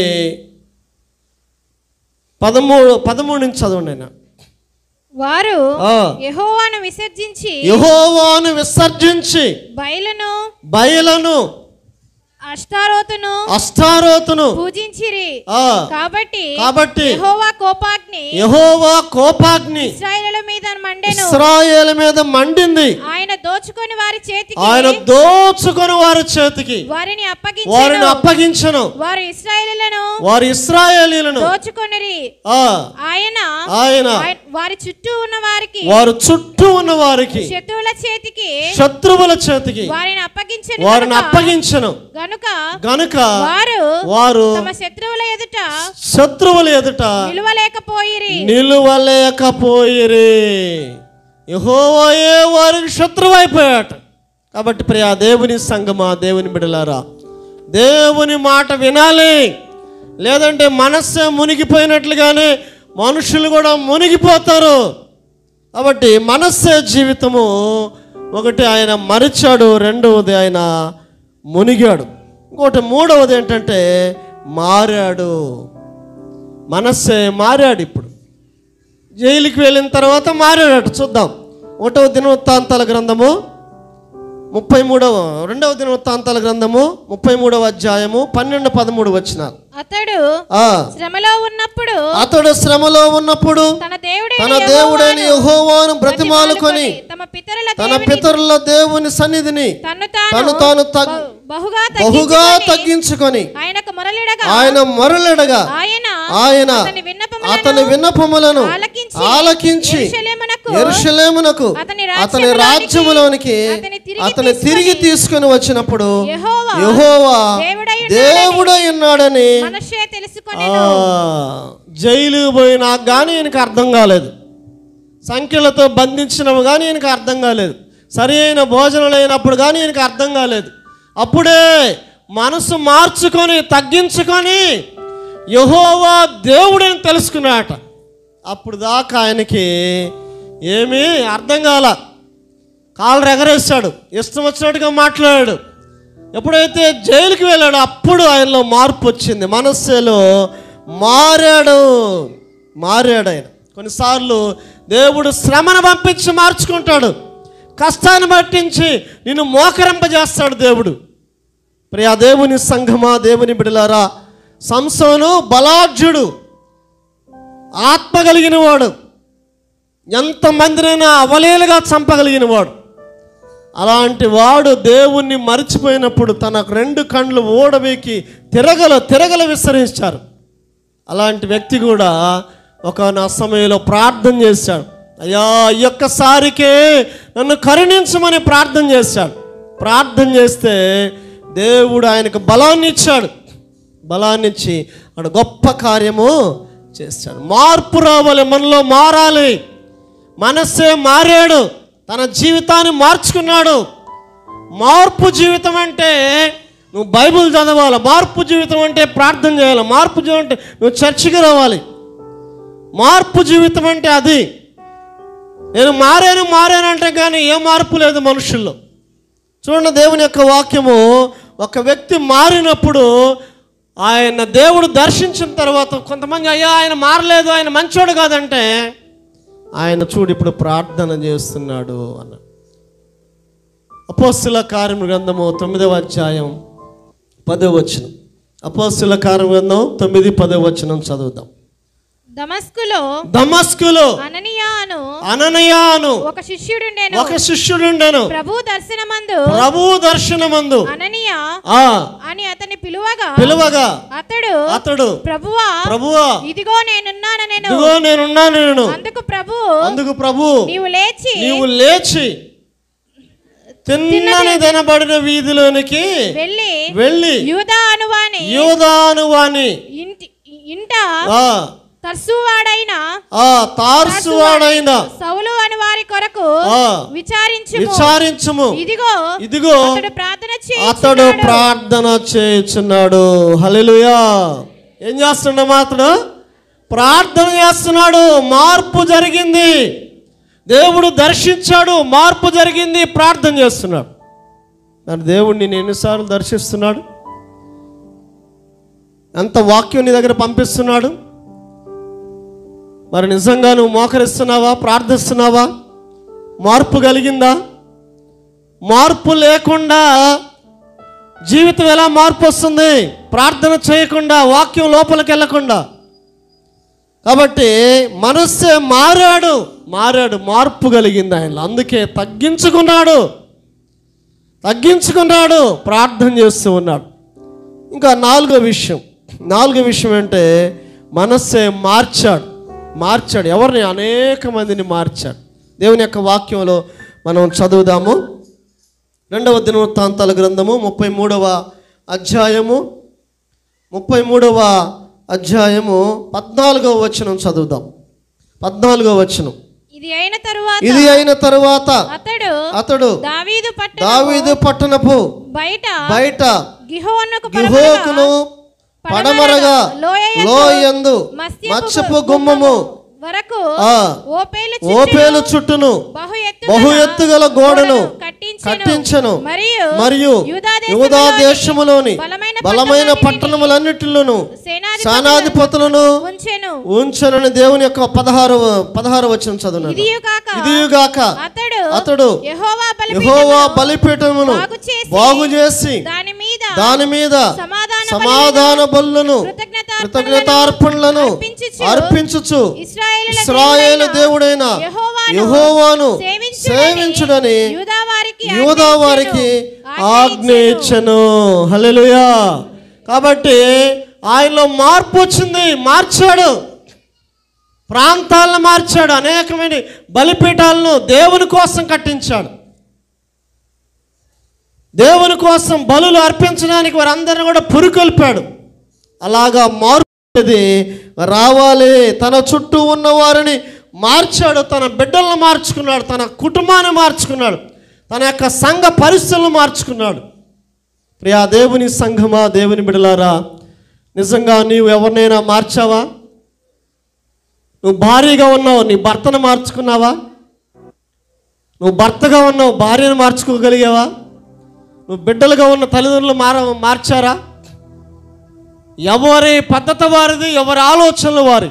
పదమూడు పదమూడు నుంచి చదవండి ఆయన వారు ఆ, యెహోవాను విసర్జించి యెహోవాను విసర్జించి బయలును బయలను అష్టారోతును అష్టారోతును పూజించిరి ఆ కాబట్టి కాబట్టి యెహోవా కోపాగ్ని యహోవా కోపాగ్ని ఇశ్రాయేలుల మీద మండెను ఇస్రాయేల్ మీద మండింది ఆయన దోచుకొని వారి చేతికి ఆయన దోచుకొని వారి చేతికి వారిని వారిని అప్పగించెను అప్పగించను వారు ఇశ్రాయేలులను వారి ఇస్రాయేలీలను దోచుకొనిరి ఆ ఆయన ఆయన ఆయన- వారి చుట్టూ ఉన్న వారికి వారు చుట్టూ ఉన్న వారికి శత్రువుల చేతికి శత్రువుల చేతికి వారిని అప్పగించను వారిని గనుక- అప్పగించను గనుక గనుక వారు వారు తమ శత్రువుల ఎదుట శత్రువుల ఎదుట నిలువలేకపోయిరి నిలువలేకపోయిరి యెహోవాయే వారికి శత్రువైపోయాట కాబట్టి ప్రియా దేవుని సంగమా దేవుని బిడలారా దేవుని మాట వినాలి లేదంటే మనస్సే మునిగిపోయినట్లుగానే మనుషులు కూడా మునిగిపోతారు కాబట్టి మనస్సే జీవితము ఒకటి ఆయన మరిచాడు రెండవది ఆయన మునిగాడు ఇంకోటి మూడవది ఏంటంటే మారాడు మనస్సే మారాడు ఇప్పుడు జైలుకి వెళ్ళిన తర్వాత మారాడట చూద్దాం ఒకటవ దినవృత్తాంతాల గ్రంథము ముప్పై మూడవ రెండవ దినవృత్తాంతాల గ్రంథము ముప్పై మూడవ అధ్యాయము పన్నెండు పదమూడు వచ్చినారు అతడు ఆ శ్రమలో ఉన్నప్పుడు అతడు శ్రమలో ఉన్నప్పుడు తన దేవుడైన తన దేవుడైన యెహోవాను బ్రతిమాలుకొని తమ పితరుల తన దేవుని పితరుల దేవుని సన్నిధిని తన్ను తను తాను తాను తగ్- బహు- బహుగా బహుగా తగ్గించుకొని తగ్గించుకొని ఆయనకు మొరలిడగా ఆయన మొరలెడగా ఆయన ఆయన అతని విన్నపములను అతని విన్నపములను ఆలకించి ఆలకించి యెరూషలేమునకు ఎరుషలేమునకు అతని అతని రాజ్యములోనికి రాజ్యములోనికి అతని తిరిగి అతని తిరిగి తీసుకుని వచ్చినప్పుడు యెహోవా యెహోవా దేవుడై దేవుడై ఉన్నాడని మనషే తెలుసుకొని ఆ, జైలు పోయినా కానీ ఈయనకి అర్థం కాలేదు సంఖ్యలతో బంధించినవి కానీ ఈయనకి అర్థం కాలేదు సరి అయిన భోజనం లేనప్పుడు కానీ ఈయనకి అర్థం కాలేదు అప్పుడే మనసు మార్చుకొని తగ్గించుకొని యహోవా దేవుడని తెలుసుకున్నాట అప్పుడు దాకా ఆయనకి ఏమీ అర్థం కాల కాళ్ళు ఎగరేస్తాడు ఇష్టం వచ్చినట్టుగా మాట్లాడాడు ఎప్పుడైతే జైలుకి వెళ్ళాడో అప్పుడు ఆయనలో మార్పు వచ్చింది మనస్సులో మారాడు మారాడు ఆయన కొన్నిసార్లు దేవుడు శ్రమను పంపించి మార్చుకుంటాడు కష్టాన్ని పట్టించి నిన్ను మోకరింపజేస్తాడు దేవుడు ప్రియా దేవుని సంఘమా దేవుని బిడలారా సంసోను బలాఢ్యుడు ఆత్మ కలిగిన వాడు ఎంతమందినైనా అవలేలుగా చంపగలిగిన వాడు అలాంటి వాడు దేవుణ్ణి మరిచిపోయినప్పుడు తన రెండు కండ్లు ఓడవేకి తిరగల తిరగల విస్తరించారు అలాంటి వ్యక్తి కూడా ఒక నా సమయంలో ప్రార్థన చేశాడు అయ్యా ఈ ఒక్కసారికే నన్ను కరుణించమని ప్రార్థన చేశాడు ప్రార్థన చేస్తే దేవుడు ఆయనకు బలాన్ని ఇచ్చాడు బలాన్ని ఇచ్చి అక్కడ గొప్ప కార్యము చేశాడు మార్పు రావాలి మనలో మారాలి మనస్సే మారాడు తన జీవితాన్ని మార్చుకున్నాడు మార్పు జీవితం అంటే నువ్వు బైబిల్ చదవాలి మార్పు జీవితం అంటే ప్రార్థన చేయాలి మార్పు జీవితం అంటే నువ్వు చర్చికి రావాలి మార్పు జీవితం అంటే అది నేను మారాను మారాను అంటే కానీ ఏ మార్పు లేదు మనుషుల్లో చూడండి దేవుని యొక్క వాక్యము ఒక వ్యక్తి మారినప్పుడు ఆయన దేవుడు దర్శించిన తర్వాత కొంతమంది అయ్యా ఆయన మారలేదు ఆయన మంచోడు కాదంటే ఆయన చూడు ఇప్పుడు ప్రార్థన చేస్తున్నాడు అన్న అపోస్తుల కార్యం గ్రంథము తొమ్మిదవ అధ్యాయం పదవ వచనం అపోస్తుల కార్యం గ్రంథం తొమ్మిది పదవ వచనం చదువుదాం దమస్కులో దమస్కులో అననీయ అను అననయాను ఒక శిష్యుడుండెను ఒక శిష్యుడుండెను ప్రభు దర్శనమందు ప్రభు దర్శనమందు అననీయ ఆ అని అతని పిలువగా పిలువగా అతడు అతడు ప్రభువా ప్రభువా ఇదిగో నేనున్నాను నేను ఇదిగో నేనున్నాను నేను అందుకు ప్రభు అందుకు ప్రభు నీవు లేచి నీవు లేచి తిన్నని తినబడిన వీధిలోనికి వెళ్ళి వెళ్ళి యూదా అనువాని యోధాను వాణి ఇంటి ఇంట ఆ తర్సువాడైన ఆ తార్సువాడైన సౌలు అని వారి కొరకు ఆ విచారించు విచారించుము ఇదిగో ఇదిగో అతడు ప్రార్థన అతడు చేయుచున్నాడు. ప్రార్థన చేయుచున్నాడు హల్లెలూయా ఏం చేస్తున్నాడు మాత్రం ప్రార్థన చేస్తున్నాడు మార్పు జరిగింది దేవుడు దర్శించాడు మార్పు జరిగింది ప్రార్థన చేస్తున్నాడు మరి దేవుడిని నేను ఎన్నిసార్లు దర్శిస్తున్నాడు ఎంత వాక్యం నీ దగ్గర పంపిస్తున్నాడు మరి నిజంగా నువ్వు మోకరిస్తున్నావా ప్రార్థిస్తున్నావా మార్పు కలిగిందా మార్పు లేకుండా జీవితం ఎలా మార్పు వస్తుంది ప్రార్థన చేయకుండా వాక్యం లోపలికి వెళ్ళకుండా కాబట్టి మనస్సే మారాడు మారాడు మార్పు కలిగింది ఆయనలో అందుకే తగ్గించుకున్నాడు తగ్గించుకున్నాడు ప్రార్థన చేస్తూ ఉన్నాడు ఇంకా నాలుగో విషయం నాలుగో విషయం అంటే మనస్సే మార్చాడు మార్చాడు ఎవరిని అనేక మందిని మార్చాడు దేవుని యొక్క వాక్యంలో మనం చదువుదాము రెండవ దినవృత్తాంతాల గ్రంథము ముప్పై మూడవ అధ్యాయము ముప్పై మూడవ అధ్యాయము పద్నాలుగవ వచనం చదువుదాం పద్నాలుగవ వచనం ఇది అయిన తరువాత ఇది అయిన తరువాత అతడు అతడు దావీదు పట్టణ దావీదు పట్టణపు బయట బయట గిహోనుకు గిహోకును పడమరగా లోయయందు లోయందు మత్స్యపు మత్స్యపు గుమ్మము వరకు ఆ ఓపేలు ఓపేలు చుట్టూను బహు ఎత్తు బహు ఎత్తుగల గోడను కట్టించెను. కట్టించెను మరియు మరియు యూదా యూదా దేశములోని దేశములోని బలమైన బలమైన పట్టణములన్నిటిలోను సేనాధిపతులను సేనాధిపతులను ఉంచెను ఉంచనని దేవుని యొక్క పదహారు పదహారు వచ్చిన చదువును ఇదియు కాక ఇదియుగాక అతడు అతడు యెహోవా యెహోవా బలిపీఠమును బలిపీఠమును బాగు చేసి బాగు చేసి దాని మీద దాని మీద సమాధాన సమాధాన బలులను కృతజ్ఞతార్పణలను కృతజ్ఞతార్పణలను అర్పించుచు అర్పించుచు ఇశ్రాయేలుల ఇస్రాయేలు దేవుడైన యెహోవాను యెహోవాను సేవించుడని సేవించుడని యూదా వారికి యూదా వారికి ఆజ్ఞ ఆజ్ఞయించెను. ఇచ్చను హల్లెలూయా కాబట్టి ఆయనలో మార్పు వచ్చింది మార్చాడు ప్రాంతాలను మార్చాడు అనేకమైన బలిపీఠాలను దేవుని కోసం కట్టించాడు దేవుని కోసం బలులు అర్పించడానికి వారందరిని కూడా పురుకొల్పాడు అలాగా మార్పు అనేది రావాలి తన చుట్టూ ఉన్న వారిని మార్చాడు తన బిడ్డలను మార్చుకున్నాడు తన కుటుంబాన్ని మార్చుకున్నాడు తన యొక్క సంఘ పరిస్థితులను మార్చుకున్నాడు ప్రియా దేవుని సంఘమా దేవుని బిడలారా నిజంగా నీవు ఎవరినైనా మార్చావా నువ్వు భార్యగా ఉన్నావు నీ భర్తను మార్చుకున్నావా నువ్వు భర్తగా ఉన్నావు భార్యను మార్చుకోగలిగావా నువ్వు బిడ్డలుగా ఉన్న తల్లిదండ్రులు మార మార్చారా ఎవరి పద్ధతి వారిది ఎవరి ఆలోచనలు వారి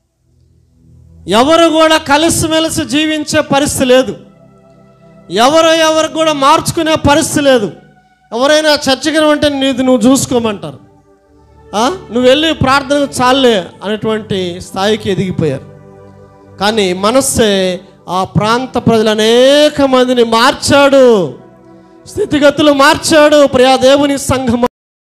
ఎవరు కూడా కలిసిమెలిసి జీవించే పరిస్థితి లేదు ఎవరు ఎవరు కూడా మార్చుకునే పరిస్థితి లేదు ఎవరైనా చర్చకి అంటే నీది నువ్వు చూసుకోమంటారు ఆ? నువ్వు వెళ్ళి ప్రార్థన చాలే అనేటువంటి స్థాయికి ఎదిగిపోయారు కానీ మనస్సే ఆ ప్రాంత ప్రజలు అనేక మందిని మార్చాడు స్థితిగతులు మార్చాడు ప్రియా దేవుని సంఘం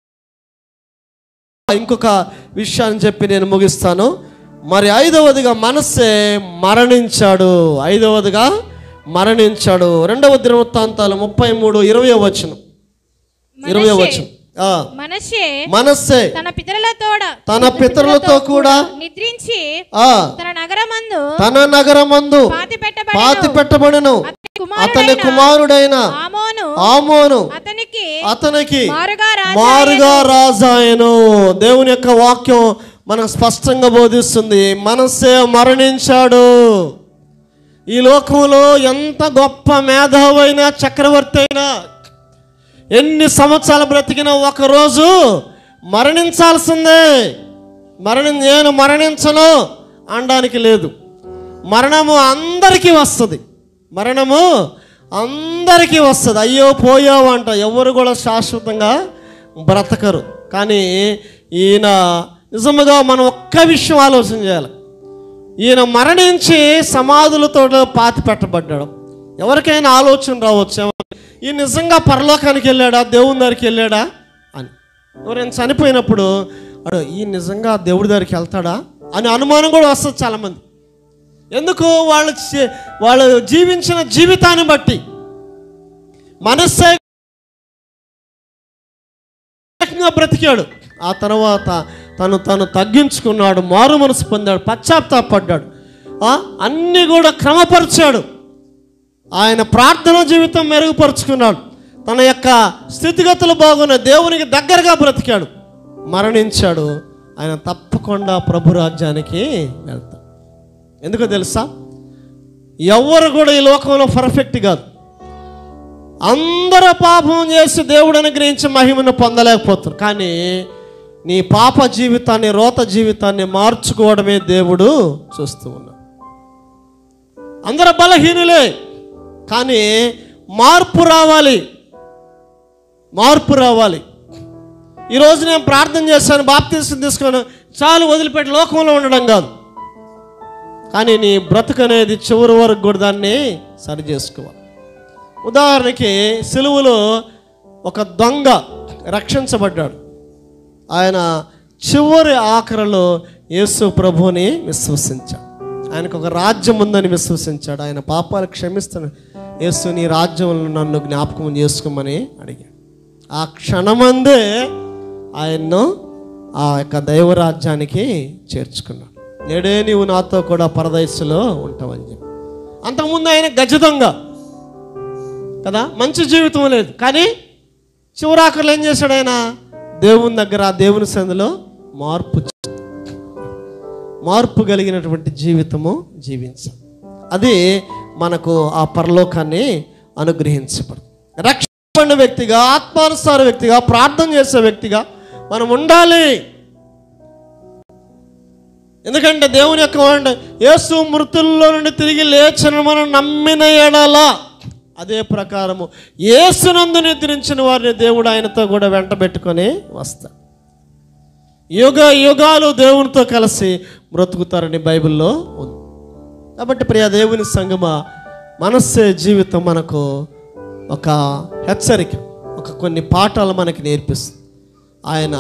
ఇంకొక విషయాన్ని చెప్పి నేను ముగిస్తాను మరి ఐదవదిగా మనస్సే మరణించాడు ఐదవదిగా మరణించాడు రెండవ దినవృత్తాంతాలు ముప్పై మూడు ఇరవై వచనం ఇరవై మనష్షే- వచనం ఆ, మనష్షే మనస్సే తన పితరులతోడ తన పితరులతో కూడా నిద్రించి ఆ తన నగరమందు తన నగరమందు పాతి పాతి పెట్టబడను అతని అతని కుమారుడైన కుమారుడైన ఆమోను ఆమోను అతనికి అతనికి మారుగా రాజాయెను. మారుగా రాజాయను దేవుని యొక్క వాక్యం మనకు స్పష్టంగా బోధిస్తుంది మనసే మరణించాడు ఈ లోకంలో ఎంత గొప్ప మేధావైన చక్రవర్తి అయినా ఎన్ని సంవత్సరాలు బ్రతికినా ఒకరోజు మరణించాల్సిందే మరణి నేను మరణించను అనడానికి లేదు మరణము అందరికీ వస్తుంది మరణము అందరికీ వస్తుంది అయ్యో పోయావు అంట ఎవరు కూడా శాశ్వతంగా బ్రతకరు కానీ ఈయన నిజముగా మనం ఒక్క విషయం ఆలోచన చేయాలి ఈయన మరణించి సమాధులతో పాతి పెట్టబడ్డాడు ఎవరికైనా ఆలోచన రావచ్చు ఏమని? ఈయన నిజంగా పరలోకానికి వెళ్ళాడా దేవుని దగ్గరికి వెళ్ళాడా అని ఎవరైనా చనిపోయినప్పుడు అడు ఈ నిజంగా దేవుడి దగ్గరికి వెళ్తాడా అని అనుమానం కూడా వస్తుంది చాలామంది ఎందుకు వాళ్ళు చే- వాళ్ళు జీవించిన జీవితాన్ని బట్టి మనస్సే ఏకంగా బ్రతికాడు ఆ తర్వాత తను తను తగ్గించుకున్నాడు మారు మనసు పొందాడు పశ్చాత్తాపడ్డాడు ఆ, అన్నీ కూడా క్రమపరిచాడు ఆయన ప్రార్థన జీవితం మెరుగుపరుచుకున్నాడు తన యొక్క స్థితిగతులు బాగున్న దేవునికి దగ్గరగా బ్రతికాడు మరణించాడు ఆయన తప్పకుండా ప్రభు రాజ్యానికి వెళ్తాడు ఎందుకో తెలుసా ఎవరు కూడా ఈ లోకంలో పర్ఫెక్ట్ కాదు అందరూ పాపం చేసి దేవుడు అనుగ్రహించి మహిమను పొందలేకపోతారు కానీ నీ పాప జీవితాన్ని రోత జీవితాన్ని మార్చుకోవడమే దేవుడు చూస్తూ ఉన్నాడు అందరూ బలహీనులే కానీ మార్పు రావాలి మార్పు రావాలి ఈరోజు నేను ప్రార్థన చేశాను బాప్తీసం తీసుకొని చాలు వదిలిపెట్టి లోకంలో ఉండడం కాదు కానీ నీ బ్రతుకు అనేది చివరి వరకు కూడా దాన్ని సరి చేసుకోవాలి ఉదాహరణకి సెలువులో ఒక దొంగ రక్షించబడ్డాడు ఆయన చివరి ఆఖరిలో యేసు ప్రభుని విశ్వసించాడు ఆయనకు ఒక రాజ్యం ఉందని విశ్వసించాడు ఆయన పాపాలు క్షమిస్తాను యేసు నీ రాజ్యంలో నన్ను జ్ఞాపకం చేసుకోమని అడిగాడు ఆ క్షణమందే ఆయన్ను ఆ యొక్క దైవరాజ్యానికి చేర్చుకున్నాడు నేడే నీవు నాతో కూడా పరదయస్సులో ఉంటావని చెప్పి అంతకుముందు ఆయన గజ దొంగ కదా మంచి జీవితం లేదు కానీ చివరాఖరులు ఏం చేశాడు ఆయన దేవుని దగ్గర ఆ దేవుని సందులో మార్పు చే- మార్పు కలిగినటువంటి జీవితము జీవించాలి అది మనకు ఆ పరలోకాన్ని అనుగ్రహించబడు రక్షణ వ్యక్తిగా ఆత్మానుసార వ్యక్తిగా ప్రార్థన చేసే వ్యక్తిగా మనం ఉండాలి ఎందుకంటే దేవుని యొక్క మాట, యేసు మృతుల్లో నుండి తిరిగి లేచిన మనం నమ్మిన ఎడల అదే ప్రకారము యేసునందు నిద్రించిన వారిని దేవుడు ఆయనతో కూడా వెంట పెట్టుకొని వస్తాడు యుగ యుగాలు దేవునితో కలిసి బ్రతుకుతారని బైబిల్లో ఉంది కాబట్టి ప్రియ దేవుని సంగమ మనస్సే జీవితం మనకు ఒక హెచ్చరిక ఒక కొన్ని పాఠాలు మనకి నేర్పిస్తుంది ఆయన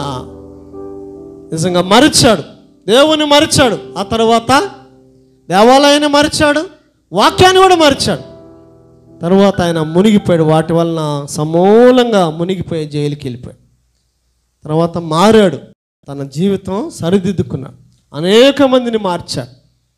నిజంగా మరిచాడు దేవుని మరిచాడు ఆ తర్వాత దేవాలయాన్ని మరిచాడు వాక్యాన్ని కూడా మరిచాడు తర్వాత ఆయన మునిగిపోయాడు వాటి వలన సమూలంగా మునిగిపోయి జైలుకి వెళ్ళిపోయాడు తర్వాత మారాడు తన జీవితం సరిదిద్దుకున్నాడు అనేక మందిని మార్చాడు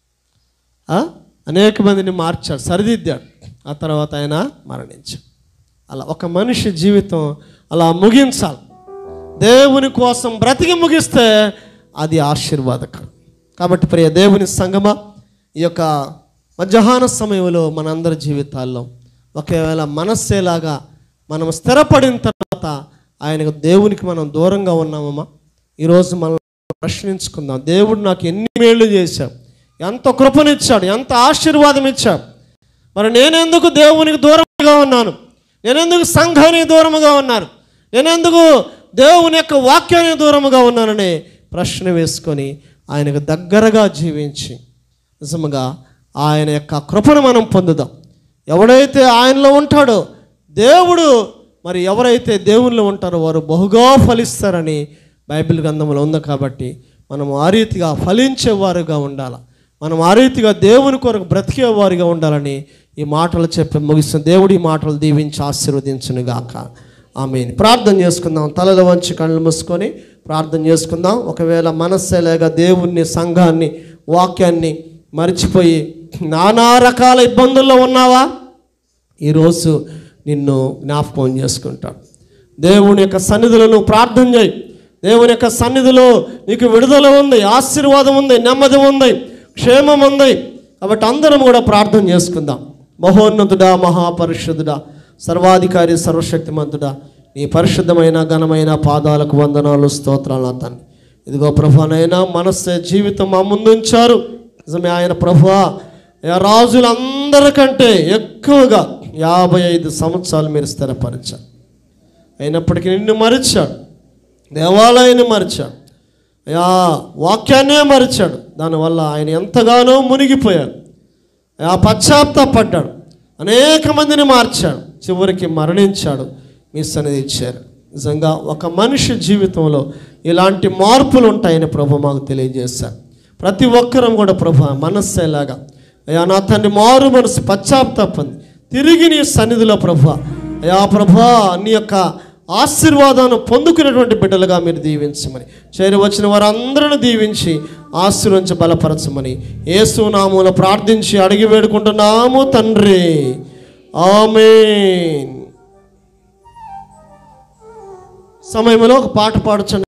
ఆ? అనేక మందిని మార్చాడు సరిదిద్దాడు ఆ తర్వాత ఆయన మరణించాడు అలా ఒక మనిషి జీవితం అలా ముగించాలి దేవుని కోసం బ్రతికి ముగిస్తే అది ఆశీర్వాదకరం కాబట్టి ప్రియ దేవుని సంగమ ఈ యొక్క మధ్యాహ్న సమయంలో మనందరి జీవితాల్లో ఒకవేళ మనస్సేలాగా మనం స్థిరపడిన తర్వాత ఆయనకు దేవునికి మనం దూరంగా ఉన్నామమ్మా ఈరోజు మనం ప్రశ్నించుకుందాం దేవుడు నాకు ఎన్ని మేళ్ళు చేశాడు ఎంత కృపనిచ్చాడు ఎంత ఆశీర్వాదం ఇచ్చాడు మరి నేనెందుకు దేవునికి దూరంగా ఉన్నాను నేనెందుకు సంఘానికి దూరముగా ఉన్నాను నేనెందుకు దేవుని యొక్క వాక్యానికి దూరముగా ఉన్నానని ప్రశ్న వేసుకొని ఆయనకు దగ్గరగా జీవించి నిజముగా ఆయన యొక్క కృపను మనం పొందుదాం ఎవడైతే ఆయనలో ఉంటాడో దేవుడు మరి ఎవరైతే దేవునిలో ఉంటారో వారు బహుగా ఫలిస్తారని బైబిల్ గ్రంథంలో ఉంది కాబట్టి మనం ఆ రీతిగా ఫలించేవారుగా ఉండాలి మనం ఆ రీతిగా దేవుని కొరకు బ్రతికేవారుగా ఉండాలని ఈ మాటలు చెప్పి ముగిస్తున్న దేవుడు ఈ మాటలు దీవించి ఆశీర్వదించును గాక ఆమె ప్రార్థన చేసుకుందాం తలలు వంచి కళ్ళు మూసుకొని ప్రార్థన చేసుకుందాం ఒకవేళ మనస్సేలాగా దేవుణ్ణి సంఘాన్ని వాక్యాన్ని మర్చిపోయి నానా రకాల ఇబ్బందుల్లో ఉన్నావా ఈరోజు నిన్ను జ్ఞాపకం చేసుకుంటాడు దేవుని యొక్క సన్నిధిలో నువ్వు ప్రార్థన చేయి దేవుని యొక్క సన్నిధిలో నీకు విడుదల ఉంది ఆశీర్వాదం ఉంది నెమ్మది ఉంది క్షేమం ఉంది కాబట్టి అందరం కూడా ప్రార్థన చేసుకుందాం మహోన్నతుడా మహాపరిశుద్ధుడా సర్వాధికారి సర్వశక్తిమంతుడా నీ పరిశుద్ధమైన ఘనమైన పాదాలకు వందనాలు స్తోత్రాలు అతన్ని ఇదిగో ప్రభునైనా మనస్సే జీవితం మా ముందుంచారు నిజమే ఆయన ప్రభువా ఆ రాజులందరికంటే ఎక్కువగా యాభై ఐదు సంవత్సరాలు మీరు స్థిరపరిచారు అయినప్పటికీ నిన్ను మరిచాడు దేవాలయాన్ని మరిచాడు అయా వాక్యాన్నే మరిచాడు దానివల్ల ఆయన ఎంతగానో మునిగిపోయాడు ఆ పశ్చాత్తాపడ్డాడు అనేక మందిని మార్చాడు చివరికి మరణించాడు మీ సన్నిధి ఇచ్చారు నిజంగా ఒక మనిషి జీవితంలో ఇలాంటి మార్పులు ఉంటాయని ప్రభు మాకు తెలియజేశారు ప్రతి ఒక్కరం కూడా ప్రభు మనస్సేలాగా అయా నా తండ్రి మారు మనసు పశ్చాత్తాపంది తిరిగి నీ సన్నిధిలో ప్రభు అయా ప్రభు నీ యొక్క ఆశీర్వాదాన్ని పొందుకునేటువంటి బిడ్డలుగా మీరు దీవించమని చేరి వచ్చిన వారందరిని దీవించి ఆశీర్వించి బలపరచమని ఏసునామూల ప్రార్థించి అడిగి వేడుకుంటున్నాము తండ్రి ఆమేన్ సమయంలో ఒక పాట పాడుచండి